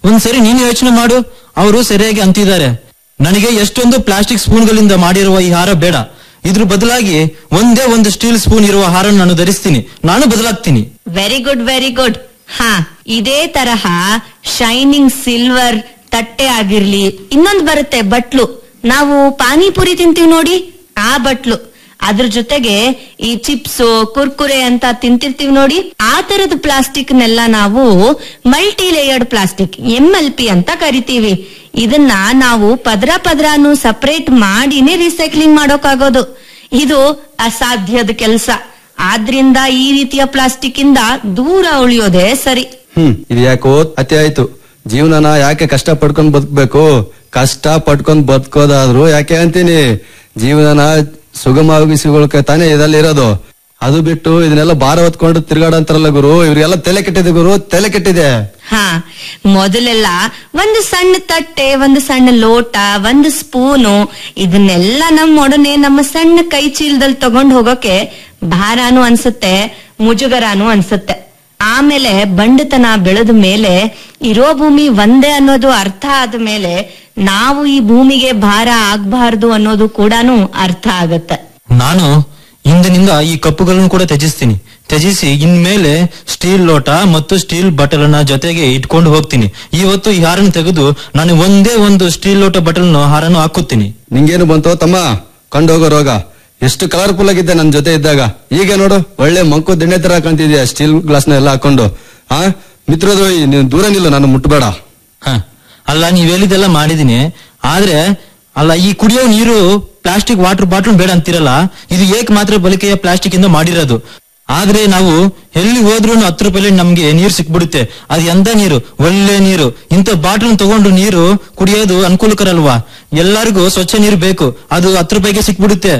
ಒಂದ್ಸರಿ ನೀನು ಯೋಚನೆ ಮಾಡು ಅವರು ಸರಿಯಾಗಿ ಅಂತಿದ್ದಾರೆ ನನಗೆ ಎಷ್ಟೊಂದು ಪ್ಲಾಸ್ಟಿಕ್ ಸ್ಪೂನ್ಗಳಿಂದ ಮಾಡಿರುವ ಈ ಹಾರ ಬೇಡ ಇದ್ರ ಬದಲಾಗಿ ಒಂದೇ ಒಂದು ಸ್ಟೀಲ್ ಸ್ಪೂನ್ ಇರುವ ಹಾರ ನಾನು ಧರಿಸ್ತೀನಿ ನಾನು ಬದಲಾಗ್ತೀನಿ ವೆರಿ ಗುಡ್ ವೆರಿ ಗುಡ್ ಹಾ ಇದೇ ತರಹ ಶೈನಿಂಗ್ ಸಿಲ್ವರ್ ತಟ್ಟೆ ಆಗಿರ್ಲಿ ಇನ್ನೊಂದು ಬರುತ್ತೆ ಬಟ್ಲು ನಾವು ಪಾನಿಪುರಿ ತಿಂತೀವಿ ನೋಡಿ ಆ ಬಟ್ಲು ಅದ್ರ ಜೊತೆಗೆ ಈ ಚಿಪ್ಸ್ ಕುರ್ಕುರೆ ಅಂತ ತಿಂತಿರ್ತೀವಿ ನೋಡಿ ಆ ತರದ ಪ್ಲಾಸ್ಟಿಕ್ ನೆಲ್ಲ ನಾವು multi layered plastic M L P ಅಂತ ಕರಿತೀವಿ ಇದನ್ನ ನಾವು ಪದ್ರ ಪದ್ರಾನು ಸಪರೇಟ್ ಮಾಡಿನೇ ರೀಸೈಕ್ಲಿಂಗ್ ಮಾಡೋಕ್ಕಾಗೋದು ಇದು ಅಸಾಧ್ಯದ ಕೆಲಸ ಆದ್ರಿಂದ ಈ ರೀತಿಯ ಪ್ಲಾಸ್ಟಿಕ್ ಇಂದ ದೂರ ಉಳಿಯೋದೇ ಸರಿ ಹ್ಮ್ ಇದು ಯಾಕೋ ಅತಿ ಆಯ್ತು ಜೀವನನ ಯಾಕೆ ಕಷ್ಟ ಪಡ್ಕೊಂಡ್ ಬದುಕ್ಬೇಕು ಕಷ್ಟ ಪಡ್ಕೊಂಡ್ ಬದುಕೋದಾದ್ರು ಯಾಕೆ ಅಂತೀನಿ ಜೀವನನ ಸುಗಮವಾಗಿಸಿಗೊಳಕ್ಕೆ ತಾನೇ ಇದೆಲ್ಲ ಇರೋದು ಅದು ಬಿಟ್ಟು ಇದನ್ನೆಲ್ಲ ಭಾರ ಹೊತ್ಕೊಂಡು ತಿರ್ಗಾಡಂತಾರಲ್ಲ ಗುರು ಇವ್ರಿಗೆಲ್ಲ ತಲೆ ಕೆಟ್ಟಿದೆ ಗುರು ತಲೆ ಕೆಟ್ಟಿದೆ ಹಾ ಮೊದಲೆಲ್ಲ ಒಂದು ಸಣ್ಣ ತಟ್ಟೆ ಒಂದು ಸಣ್ಣ ಲೋಟ ಒಂದು ಸ್ಪೂನು ಇದನ್ನೆಲ್ಲ ನಮ್ಮೊಡನೆ ನಮ್ಮ ಸಣ್ಣ ಕೈ ಚೀಲದಲ್ಲಿ ತಗೊಂಡ್ ಹೋಗೋಕೆ ಭಾರಾನು ಅನ್ಸುತ್ತೆ ಮುಜುಗರಾನು ಅನ್ಸುತ್ತೆ ಆಮೇಲೆ ಬಂಡತನ ಬೆಳೆದ ಮೇಲೆ ಇರೋ ಭೂಮಿ ಒಂದೇ ಅನ್ನೋದು ಅರ್ಥ ಆದ ಮೇಲೆ ನಾವು ಈ ಭೂಮಿಗೆ ಭಾರ ಆಗ್ಬಾರ್ದು ಅನ್ನೋದು ಕೂಡಾನು ಅರ್ಥ ಆಗತ್ತೆ ನಾನು ಇಂದಿನಿಂದ ಈ ಕಪ್ಪುಗಳನ್ನು ಕೂಡ ತ್ಯಜಿಸ್ತೀನಿ ತ್ಯಜಿಸಿ ಇನ್ಮೇಲೆ ಸ್ಟೀಲ್ ಲೋಟ ಮತ್ತು ಸ್ಟೀಲ್ ಬಟಲನ್ನ ಜೊತೆಗೆ ಇಟ್ಕೊಂಡು ಹೋಗ್ತೀನಿ ಇವತ್ತು ಈ ಹಾರನ್ನು ತೆಗೆದು ನಾನು ಒಂದೇ ಒಂದು ಸ್ಟೀಲ್ ಲೋಟ ಬಟಲ್ನ ಹಾರನ್ನು ಹಾಕುತ್ತೀನಿ ನಿಂಗೇನು ಬಂತು ತಮ್ಮ ಕಂಡೋಗೋ ರೋಗ ಎಷ್ಟು ಕಲರ್ಫುಲ್ ಆಗಿದ್ದೆ ನನ್ ಜೊತೆ ಇದ್ದಾಗ ಈಗ ನೋಡು ಒಳ್ಳೆ ಮಂಕು ದಿಣ್ಣೆ ತರ ಕಾಣ್ತಿದ್ಯಾ ಸ್ಟೀಲ್ ಗ್ಲಾಸ್ ನ ಎಲ್ಲ ಹಾಕೊಂಡು ಆ ಮಿತ್ರದ್ರೋಹಿ ನೀನು ದೂರ ನಿಲ್ಲು ನಾನು ಮುಟ್ಬೇಡ ಹ ಅಲ್ಲ ನೀವ್ ಹೇಳಿದೆಲ್ಲ ಮಾಡಿದೀನಿ ಆದ್ರೆ ಅಲ್ಲ ಈ ಕುಡಿಯೋ ನೀರು ಪ್ಲಾಸ್ಟಿಕ್ ವಾಟರ್ ಬಾಟಲ್ ಬೇಡ ಅಂತಿರಲ್ಲ ಇದು ಏಕ್ ಮಾತ್ರ ಬಳಕೆಯ ಪ್ಲಾಸ್ಟಿಕ್ ಇಂದ ಮಾಡಿರೋದು ಆದ್ರೆ ನಾವು ಎಲ್ಲಿ ಹೋದ್ರೂ ಹತ್ತು ರೂಪಾಯಿ ನಮ್ಗೆ ನೀರು ಸಿಕ್ಬಿಡುತ್ತೆ ಅದು ಎಂತ ನೀರು ಒಳ್ಳೆ ನೀರು ಇಂಥ ಬಾಟಲ್ ತಗೊಂಡು ನೀರು ಕುಡಿಯೋದು ಅನುಕೂಲಕರ ಅಲ್ವಾ ಎಲ್ಲರಿಗೂ ಸ್ವಚ್ಛ ನೀರು ಬೇಕು ಅದು ಹತ್ತು ರೂಪಾಯಿಗೆ ಸಿಕ್ಬಿಡುತ್ತೆ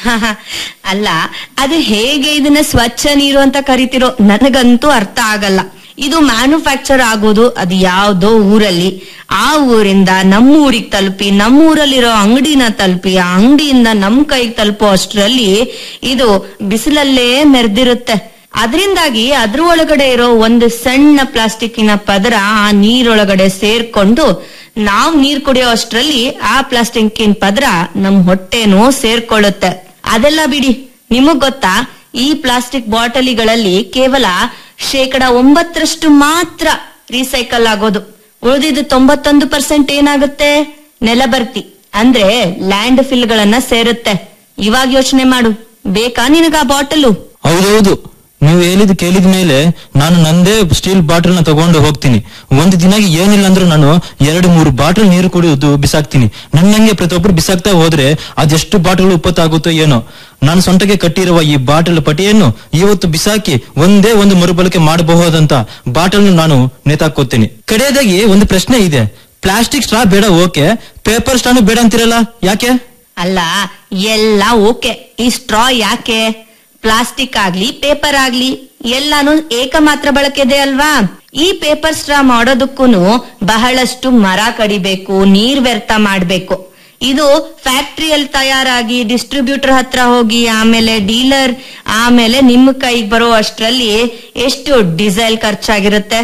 ಅಲ್ಲ ಅದು ಹೇಗೆ ಇದನ್ನ ಸ್ವಚ್ಛ ನೀರು ಅಂತ ಕರಿತಿರೋ ನನಗಂತೂ ಅರ್ಥ ಆಗಲ್ಲ ಇದು ಮ್ಯಾನುಫ್ಯಾಕ್ಚರ್ ಆಗೋದು ಅದು ಯಾವ್ದೋ ಊರಲ್ಲಿ ಆ ಊರಿಂದ ನಮ್ಮ ಊರಿಗೆ ತಲುಪಿ ನಮ್ಮ ಊರಲ್ಲಿರೋ ಅಂಗಡಿನ ತಲುಪಿ ಆ ಅಂಗಡಿಯಿಂದ ನಮ್ ಕೈಗೆ ತಲುಪೋ ಅಷ್ಟರಲ್ಲಿ ಇದು ಬಿಸಿಲಲ್ಲೇ ಮೆರೆದಿರುತ್ತೆ ಅದರಿಂದಾಗಿ ಅದ್ರ ಒಳಗಡೆ ಇರೋ ಒಂದು ಸಣ್ಣ ಪ್ಲಾಸ್ಟಿಕ್ಕಿನ ಪದರ ಆ ನೀರೊಳಗಡೆ ಸೇರ್ಕೊಂಡು ನಾವ್ ನೀರ್ ಕುಡಿಯೋ ಅಷ್ಟ್ರಲ್ಲಿ ಆ ಪ್ಲಾಸ್ಟಿಕ್ಕಿನ ಪದರ ನಮ್ ಹೊಟ್ಟೆನೂ ಸೇರ್ಕೊಳ್ಳುತ್ತೆ ಅದೆಲ್ಲ ಬಿಡಿ ನಿಮಗ್ ಗೊತ್ತಾ ಈ ಪ್ಲಾಸ್ಟಿಕ್ ಬಾಟಲಿಗಳಲ್ಲಿ ಕೇವಲ ಶೇಕಡ ಒಂಬತ್ತರಷ್ಟು ಮಾತ್ರ ರೀಸೈಕಲ್ ಆಗೋದು ಉಳಿದಿದ್ದು ತೊಂಬತ್ತೊಂದು ಪರ್ಸೆಂಟ್ ಏನಾಗುತ್ತೆ ನೆಲಬರ್ತಿ ಅಂದ್ರೆ ಲ್ಯಾಂಡ್ ಫಿಲ್ ಗಳನ್ನ ಸೇರುತ್ತೆ ಇವಾಗ ಯೋಚನೆ ಮಾಡು ಬೇಕಾ ನಿನಗ ಆ ಬಾಟಲು ಹೌದೌದು ನೀವು ಹೇಳಿದ್ ಕೇಳಿದ ಮೇಲೆ ನಾನು ನಂದೇ ಸ್ಟೀಲ್ ಬಾಟಲ್ ನ ತಗೊಂಡು ಹೋಗ್ತೀನಿ ಒಂದು ದಿನಾಗಿ ಏನಿಲ್ಲ ಅಂದ್ರೂ ನಾನು ಎರಡು ಮೂರು ಬಾಟಲ್ ನೀರು ಕುಡಿಯೋದು ಬಿಸಾಕ್ತೀನಿ ನನ್ನಂಗೆ ಪ್ರತಿಯೊಬ್ಬರು ಬಿಸಾಕ್ತಾ ಹೋದ್ರೆ ಅದೆಷ್ಟು ಬಾಟಲ್ ಉಪ್ಪತ್ತಾಗುತ್ತೋ ಏನೋ ನಾನು ಸೊಂಟಕ್ಕೆ ಕಟ್ಟಿರುವ ಈ ಬಾಟಲ್ ಪಟಿಯನ್ನು ಇವತ್ತು ಬಿಸಾಕಿ ಒಂದೇ ಒಂದು ಮರುಬಳಕೆ ಮಾಡಬಹುದಂತ ಬಾಟಲ್ ನಾನು ನೇತಾಕೋತೀನಿ ಕಡೆಯದಾಗಿ ಒಂದು ಪ್ರಶ್ನೆ ಇದೆ ಪ್ಲಾಸ್ಟಿಕ್ ಸ್ಟ್ರಾ ಬೇಡ ಓಕೆ ಪೇಪರ್ ಸ್ಟ್ರಾನು ಬೇಡ ಅಂತಿರಲ್ಲ ಯಾಕೆ ಅಲ್ಲ ಎಲ್ಲ ಓಕೆ ಈ ಸ್ಟ್ರಾ ಯಾಕೆ ಪ್ಲಾಸ್ಟಿಕ್ ಆಗ್ಲಿ ಪೇಪರ್ ಆಗ್ಲಿ ಎಲ್ಲಾನು ಏಕಮಾತ್ರ ಬಳಕೆದೆ ಅಲ್ವಾ ಈ ಪೇಪರ್ ಸ್ಟ್ರಾ ಮಾಡೋದಕ್ಕೂನು ಬಹಳಷ್ಟು ಮರ ಕಡಿಬೇಕು ನೀರ್ ವ್ಯರ್ಥ ಮಾಡ್ಬೇಕು ಇದು ಫ್ಯಾಕ್ಟ್ರಿಯಲ್ಲಿ ತಯಾರಾಗಿ ಡಿಸ್ಟ್ರಿಬ್ಯೂಟರ್ ಹತ್ರ ಹೋಗಿ ಆಮೇಲೆ ಡೀಲರ್ ಆಮೇಲೆ ನಿಮ್ಮ ಕೈಗೆ ಬರೋ ಅಷ್ಟ್ರಲ್ಲಿ ಎಷ್ಟು ಡೀಸೆಲ್ ಖರ್ಚಾಗಿರುತ್ತೆ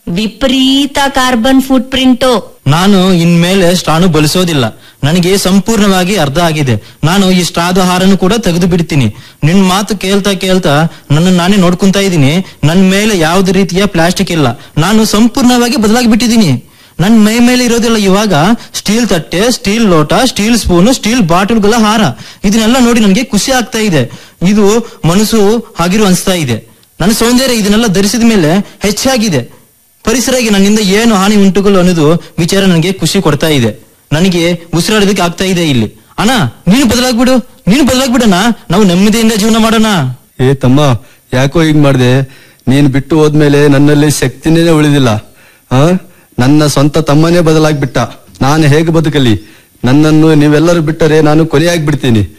ವಿಪರೀತ ಕಾರ್ಬನ್ ಫುಟ್ ಪ್ರಿಂಟು ನಾನು ಇನ್ಮೇಲೆ ಸ್ಟ್ರಾನು ಬಳಸೋದಿಲ್ಲ ನನಗೆ ಸಂಪೂರ್ಣವಾಗಿ ಅರ್ಧ ಆಗಿದೆ ನಾನು ಈ ಸ್ಟ್ರಾದ ಹಾರನ್ನು ಕೂಡ ತೆಗೆದು ಬಿಡ್ತೀನಿ ನಿನ್ ಮಾತು ಕೇಳ್ತಾ ಕೇಳ್ತಾ ನನ್ನ ನಾನೇ ನೋಡ್ಕೊಂತಾ ಇದ್ದೀನಿ ನನ್ನ ಮೇಲೆ ಯಾವುದೇ ರೀತಿಯ ಪ್ಲಾಸ್ಟಿಕ್ ಇಲ್ಲ ನಾನು ಸಂಪೂರ್ಣವಾಗಿ ಬದಲಾಗಿ ಬಿಟ್ಟಿದ್ದೀನಿ ನನ್ ಮೈ ಮೇಲೆ ಇರೋದಿಲ್ಲ ಇವಾಗ ಸ್ಟೀಲ್ ತಟ್ಟೆ ಸ್ಟೀಲ್ ಲೋಟ ಸ್ಟೀಲ್ ಸ್ಪೂನ್ ಸ್ಟೀಲ್ ಬಾಟಲ್ಗಳ ಹಾರ ಇದನ್ನೆಲ್ಲ ನೋಡಿ ನನಗೆ ಖುಷಿ ಆಗ್ತಾ ಇದೆ ಇದು ಮನಸ್ಸು ಹಾಗಿರು ಅನಿಸ್ತಾ ಇದೆ ನನ್ನ ಸೌಂದರ್ಯ ಇದನ್ನೆಲ್ಲ ಧರಿಸಿದ ಮೇಲೆ ಹೆಚ್ಚಾಗಿದೆ ಪರಿಸರಕ್ಕೆ ನನ್ನಿಂದ ಏನು ಹಾನಿ ಉಂಟುಗಳು ಅನ್ನೋದು ವಿಚಾರ ನನಗೆ ಖುಷಿ ಕೊಡ್ತಾ ಇದೆ ನನಗೆ ಉಸಿರಾಡೋದಕ್ಕೆ ಆಗ್ತಾ ಇದೆ ಇಲ್ಲಿ ಅಣ್ಣ ನೀನು ಬದಲಾಗ್ಬಿಡು ನೀನು ಬದಲಾಗ್ಬಿಡಣ ನಾವು ನೆಮ್ಮದಿಯಿಂದ ಜೀವನ ಮಾಡೋಣ ಏ ತಮ್ಮ ಯಾಕೋ ಹೀಗ್ ಮಾಡ್ದೆ ನೀನ್ ಬಿಟ್ಟು ಹೋದ್ಮೇಲೆ ನನ್ನಲ್ಲಿ ಶಕ್ತಿನೇ ಉಳಿದಿಲ್ಲ ಆ ನನ್ನ ಸ್ವಂತ ತಮ್ಮನೇ ಬದಲಾಗ್ಬಿಟ್ಟ ನಾನು ಹೇಗೆ ಬದುಕಲಿ ನನ್ನನ್ನು ನೀವೆಲ್ಲರೂ ಬಿಟ್ಟರೆ ನಾನು ಕೊನೆಯಾಗ್ಬಿಡ್ತೀನಿ